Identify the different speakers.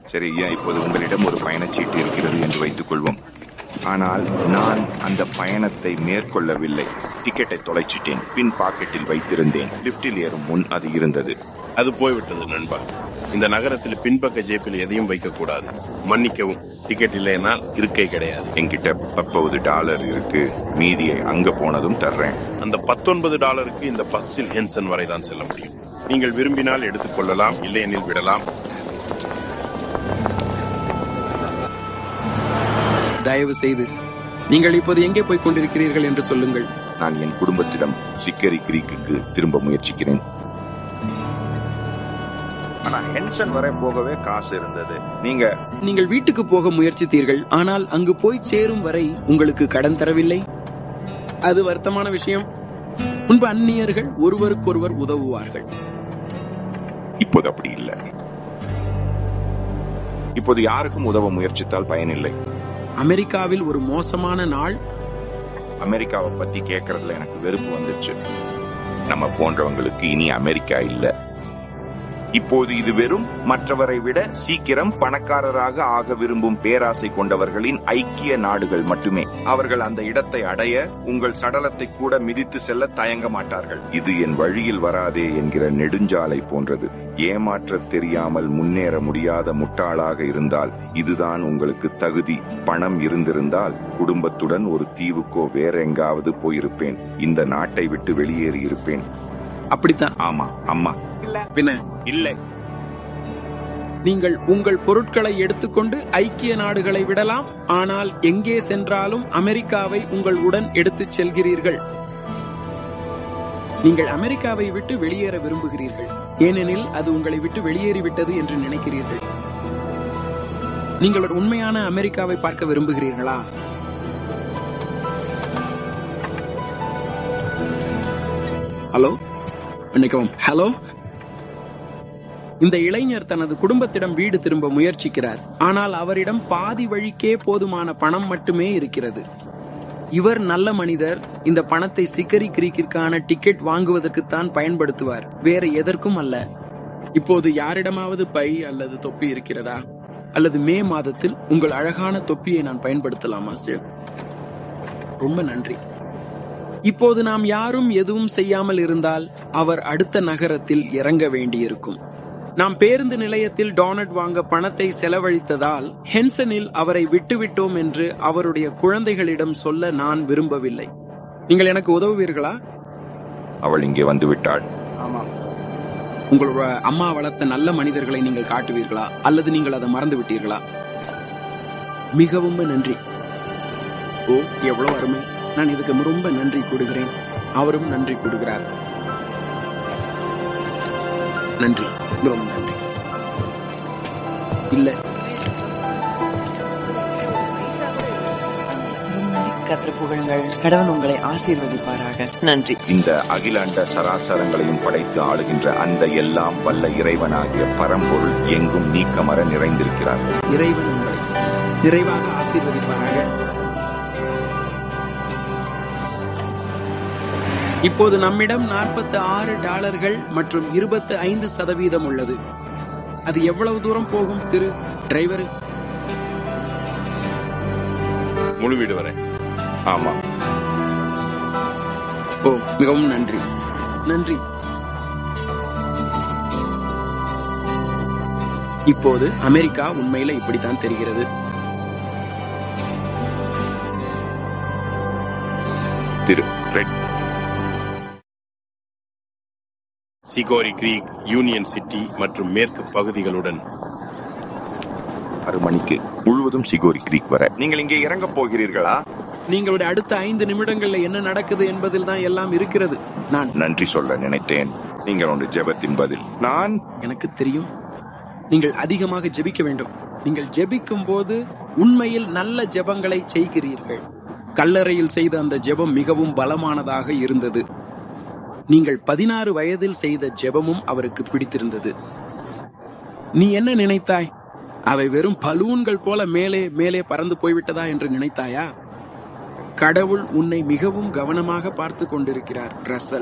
Speaker 1: சரி ஐயா இப்போது உங்களிடம் ஒரு பயணச்சீட்டு இருக்கிறது என்று வைத்துக் கொள்வோம் ஆனால் நான் அந்த பயணத்தை மேற்கொள்ளவில்லை டிக்கெட்டை தொலைச்சிட்டேன் பின் பாக்கெட்டில் வைத்திருந்தேன் லிப்டில் ஏறும் முன் அது இருந்தது
Speaker 2: அது போய்விட்டது நண்பா இந்த நகரத்தில் பின்பக்க ஜேப்பில் எதையும் வைக்கக்கூடாது மன்னிக்கவும் டிக்கெட் இல்லைனால் இருக்கை கிடையாது
Speaker 1: என்கிட்ட பத்தொன்பது டாலர் இருக்கு மீதியை அங்க போனதும் தர்றேன்
Speaker 2: அந்த பத்தொன்பது டாலருக்கு இந்த பஸ்ஸில் ஹென்சன் வரை தான் செல்ல முடியும் நீங்கள் விரும்பினால் எடுத்துக்கொள்ளலாம் இல்லையெனில் விடலாம்
Speaker 3: தயவு செய்து நீங்கள் இப்போது எங்கே போய் கொண்டிருக்கிறீர்கள் என்று சொல்லுங்கள்
Speaker 1: நான் என் குடும்பத்திடம் சிக்கரி கிரீக்குக்கு திரும்ப முயற்சிக்கிறேன் ஆனா ஹென்சன் வரை போகவே காசு இருந்தது நீங்க
Speaker 3: நீங்கள் வீட்டுக்கு போக முயற்சித்தீர்கள் ஆனால் அங்கு போய் சேரும் வரை உங்களுக்கு கடன் தரவில்லை அது வருத்தமான விஷயம் முன்பு அந்நியர்கள் ஒருவருக்கொருவர் உதவுவார்கள்
Speaker 1: இப்போது அப்படி இல்லை இப்போது யாருக்கும் உதவ முயற்சித்தால் பயனில்லை
Speaker 3: அமெரிக்காவில் ஒரு மோசமான நாள்
Speaker 1: அமெரிக்காவை பத்தி கேட்கறதுல எனக்கு வெறுப்பு வந்துச்சு நம்ம போன்றவங்களுக்கு இனி அமெரிக்கா இல்ல இப்போது இது வெறும் மற்றவரை விட சீக்கிரம் பணக்காரராக ஆக விரும்பும் பேராசை கொண்டவர்களின் ஐக்கிய நாடுகள் மட்டுமே அவர்கள் அந்த இடத்தை அடைய உங்கள் சடலத்தை கூட மிதித்து செல்ல தயங்க மாட்டார்கள் இது என் வழியில் வராதே என்கிற நெடுஞ்சாலை போன்றது ஏமாற்றத் தெரியாமல் முன்னேற முடியாத முட்டாளாக இருந்தால் இதுதான் உங்களுக்கு தகுதி பணம் இருந்திருந்தால் குடும்பத்துடன் ஒரு தீவுக்கோ வேற எங்காவது போயிருப்பேன் இந்த நாட்டை விட்டு வெளியேறி இருப்பேன்
Speaker 3: அப்படித்தான்
Speaker 1: ஆமா அம்மா
Speaker 3: பின்ன
Speaker 1: இல்லை
Speaker 3: நீங்கள் உங்கள் பொருட்களை எடுத்துக்கொண்டு ஐக்கிய நாடுகளை விடலாம் ஆனால் எங்கே சென்றாலும் அமெரிக்காவை உங்கள் உடன் எடுத்துச் செல்கிறீர்கள் நீங்கள் அமெரிக்காவை விட்டு வெளியேற விரும்புகிறீர்கள் ஏனெனில் அது உங்களை விட்டு வெளியேறிவிட்டது என்று நினைக்கிறீர்கள் நீங்கள் ஒரு உண்மையான அமெரிக்காவை பார்க்க விரும்புகிறீர்களா ஹலோ மன்னிக்கவும் ஹலோ இந்த இளைஞர் தனது குடும்பத்திடம் வீடு திரும்ப முயற்சிக்கிறார் ஆனால் அவரிடம் பாதி வழிக்கே போதுமான பணம் மட்டுமே இருக்கிறது இவர் நல்ல மனிதர் இந்த பணத்தை சிக்கரி கிரீக்கிற்கான டிக்கெட் வாங்குவதற்குத்தான் பயன்படுத்துவார் வேற எதற்கும் அல்ல இப்போது யாரிடமாவது பை அல்லது தொப்பி இருக்கிறதா அல்லது மே மாதத்தில் உங்கள் அழகான தொப்பியை நான் பயன்படுத்தலாமா சார் ரொம்ப நன்றி இப்போது நாம் யாரும் எதுவும் செய்யாமல் இருந்தால் அவர் அடுத்த நகரத்தில் இறங்க வேண்டியிருக்கும் நாம் பேருந்து நிலையத்தில் டோனட் வாங்க பணத்தை செலவழித்ததால் ஹென்சனில் அவரை விட்டுவிட்டோம் என்று அவருடைய குழந்தைகளிடம் சொல்ல நான் விரும்பவில்லை நீங்கள் எனக்கு உதவுவீர்களா
Speaker 1: அவள் இங்கே வந்து விட்டாள்
Speaker 3: உங்களோட அம்மா வளர்த்த நல்ல மனிதர்களை நீங்கள் காட்டுவீர்களா அல்லது நீங்கள் அதை மறந்து விட்டீர்களா மிகவும் நன்றி ஓ எவ்வளவு அருமை நான் இதுக்கு ரொம்ப நன்றி கூடுகிறேன் அவரும் நன்றி கூடுகிறார் நன்றி ரொம்ப நன்றி இல்ல
Speaker 4: கற்று புகழுங்கள் கடவுள் உங்களை ஆசீர்வதிப்பாராக நன்றி
Speaker 1: இந்த அகிலாண்ட சராசரங்களையும் படைத்து ஆளுகின்ற அந்த எல்லாம் வல்ல இறைவனாகிய பரம்பொருள் எங்கும் நீக்கமர நிறைந்திருக்கிறார்
Speaker 3: இறைவன் உங்களை நிறைவாக ஆசீர்வதிப்பாராக இப்போது நம்மிடம் நாற்பத்தி ஆறு டாலர்கள் மற்றும் இருபத்தி ஐந்து சதவீதம் உள்ளது அது எவ்வளவு தூரம் போகும் திரு டிரைவர்
Speaker 2: முழு வீடு வரை
Speaker 1: ஆமா
Speaker 3: ஓ மிகவும் நன்றி நன்றி இப்போது அமெரிக்கா உண்மையில இப்படித்தான் தெரிகிறது
Speaker 1: திரு red
Speaker 2: chicory creek union city மற்றும் மேற்கு பகுதிகளுடன்
Speaker 1: ஆறு மணிக்கு முழுவதும் சிகோரி கிரீக் வர நீங்கள் இங்கே இறங்க போகிறீர்களா
Speaker 3: நீங்களுடைய அடுத்த ஐந்து நிமிடங்கள்ல என்ன நடக்குது என்பதில் தான் எல்லாம் இருக்கிறது நான்
Speaker 1: நன்றி சொல்ல நினைத்தேன் நீங்கள் ஒன்று ஜெபத்தின் பதில் நான்
Speaker 3: எனக்கு தெரியும் நீங்கள் அதிகமாக ஜெபிக்க வேண்டும் நீங்கள் ஜெபிக்கும் போது உண்மையில் நல்ல ஜெபங்களை செய்கிறீர்கள் கல்லறையில் செய்த அந்த ஜெபம் மிகவும் பலமானதாக இருந்தது நீங்கள் பதினாறு வயதில் செய்த ஜெபமும் அவருக்கு பிடித்திருந்தது நீ என்ன நினைத்தாய் அவை வெறும் பலூன்கள் போல மேலே மேலே பறந்து போய்விட்டதா என்று நினைத்தாயா கடவுள் உன்னை மிகவும் கவனமாக பார்த்து கொண்டிருக்கிறார் ரசல்